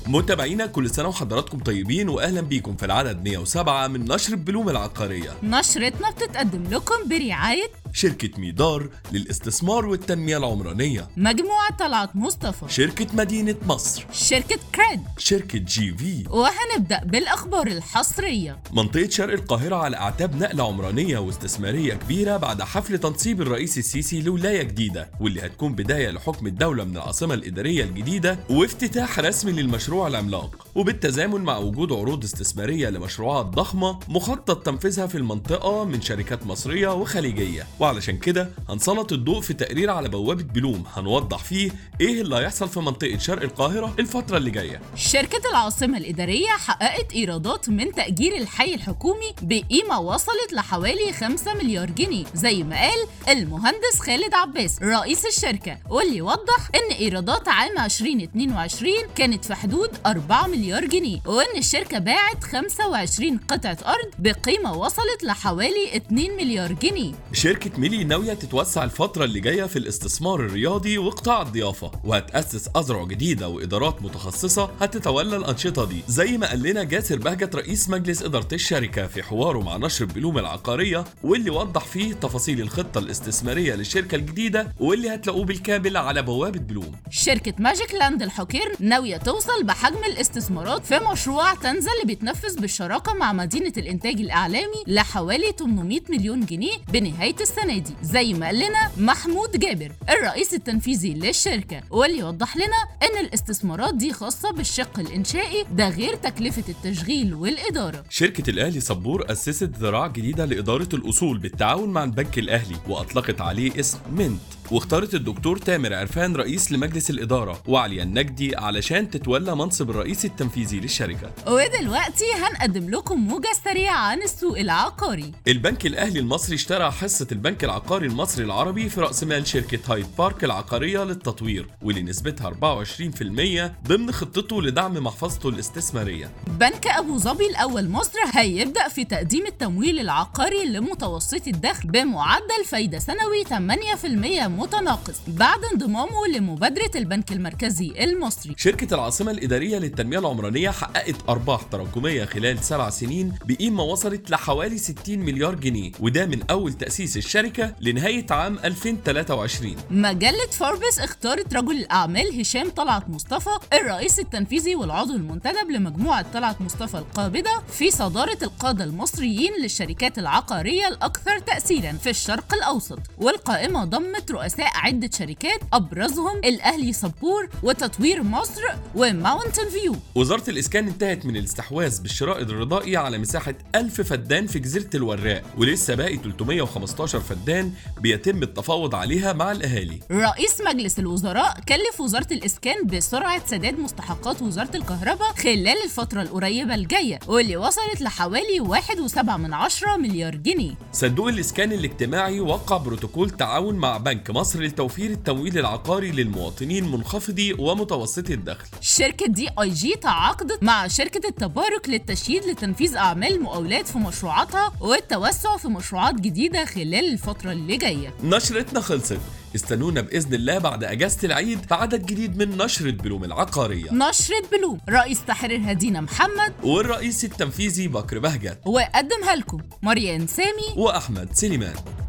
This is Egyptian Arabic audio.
متابعينا كل سنة وحضراتكم طيبين وأهلا بيكم في العدد 107 من نشر بلوم العقارية نشرتنا بتتقدم لكم برعاية شركة ميدار للاستثمار والتنمية العمرانية مجموعة طلعت مصطفى شركة مدينة مصر شركة كريد شركة جي في وهنبدأ بالأخبار الحصرية منطقة شرق القاهرة على أعتاب نقلة عمرانية واستثمارية كبيرة بعد حفل تنصيب الرئيس السيسي لولاية جديدة واللي هتكون بداية لحكم الدولة من العاصمة الإدارية الجديدة وافتتاح رسمي للمشروع العملاق وبالتزامن مع وجود عروض استثمارية لمشروعات ضخمة مخطط تنفيذها في المنطقة من شركات مصرية وخليجية وعلشان كده هنسلط الضوء في تقرير على بوابة بلوم هنوضح فيه ايه اللي هيحصل في منطقة شرق القاهرة الفترة اللي جاية شركة العاصمة الإدارية حققت إيرادات من تأجير الحي الحكومي بقيمة وصلت لحوالي 5 مليار جنيه زي ما قال المهندس خالد عباس رئيس الشركة واللي وضح إن إيرادات عام 2022 كانت في حدود 4 مليار جنيه وإن الشركة باعت 25 قطعة أرض بقيمة وصلت لحوالي 2 مليار جنيه شركة ميلي ناوية تتوسع الفترة اللي جاية في الاستثمار الرياضي وقطاع الضيافة وهتأسس أذرع جديدة وإدارات متخصصة هتتولى الأنشطة دي زي ما قال لنا جاسر بهجت رئيس مجلس إدارة الشركة في حواره مع نشر بلوم العقارية واللي وضح فيه تفاصيل الخطة الاستثمارية للشركة الجديدة واللي هتلاقوه بالكامل على بوابة بلوم شركة ماجيك لاند الحكير ناوية توصل بحجم الاستثمارات في مشروع تنزل اللي بيتنفذ بالشراكة مع مدينة الإنتاج الإعلامي لحوالي 800 مليون جنيه بنهاية السنة دي زي ما قال لنا محمود جابر الرئيس التنفيذي للشركة واللي وضح لنا إن الاستثمارات دي خاصة بالشق الإنشائي ده غير تكلفة التشغيل والإدارة شركة الأهلي صبور أسست ذراع جديدة لإدارة الأصول بالتعاون مع البنك الأهلي وأطلقت عليه اسم منت واختارت الدكتور تامر عرفان رئيس لمجلس الإدارة وعليا النجدي علشان تتولى منصب الرئيس التنفيذي للشركة ودلوقتي هنقدم لكم موجة سريعة عن السوق العقاري البنك الأهلي المصري اشترى حصة البنك العقاري المصري العربي في رأس مال شركة هايد بارك العقارية للتطوير واللي نسبتها 24% ضمن خطته لدعم محفظته الاستثمارية بنك أبو ظبي الأول مصر هيبدأ في تقديم التمويل العقاري لمتوسطي الدخل بمعدل فايدة سنوي 8% متناقص بعد انضمامه لمبادرة البنك المركزي المصري شركة العاصمة الإدارية للتنمية العمرانية حققت أرباح تراكمية خلال سبع سنين بقيمة وصلت لحوالي 60 مليار جنيه وده من أول تأسيس الشركة لنهاية عام 2023 مجلة فوربس اختارت رجل الأعمال هشام طلعت مصطفى الرئيس التنفيذي والعضو المنتدب لمجموعة طلعت مصطفى القابضة في صدارة القادة المصريين للشركات العقارية الأكثر تأثيرا في الشرق الأوسط والقائمة ضمت رؤساء عدة شركات أبرزهم الأهلي صبور وتطوير مصر وماونتن فيو وزارة الإسكان انتهت من الاستحواذ بالشراء الرضائي على مساحة 1000 فدان في جزيرة الوراق ولسه باقي 315 فدان بيتم التفاوض عليها مع الأهالي رئيس مجلس الوزراء كلف وزارة الإسكان بسرعة سداد مستحقات وزارة الكهرباء خلال الفترة القريبة الجاية واللي وصلت لحوالي 1.7 من عشرة مليار جنيه صندوق الإسكان الاجتماعي وقع بروتوكول تعاون مع بنك مصر لتوفير التمويل العقاري للمواطنين منخفضي ومتوسطي الدخل شركة دي اي جي تعاقدت مع شركة التبارك للتشييد لتنفيذ أعمال المقاولات في مشروعاتها والتوسع في مشروعات جديدة خلال الفترة اللي جاية نشرتنا خلصت استنونا بإذن الله بعد أجازة العيد في عدد جديد من نشرة بلوم العقارية نشرة بلوم رئيس تحرير هدينا محمد والرئيس التنفيذي بكر بهجت وقدمها لكم مريان سامي وأحمد سليمان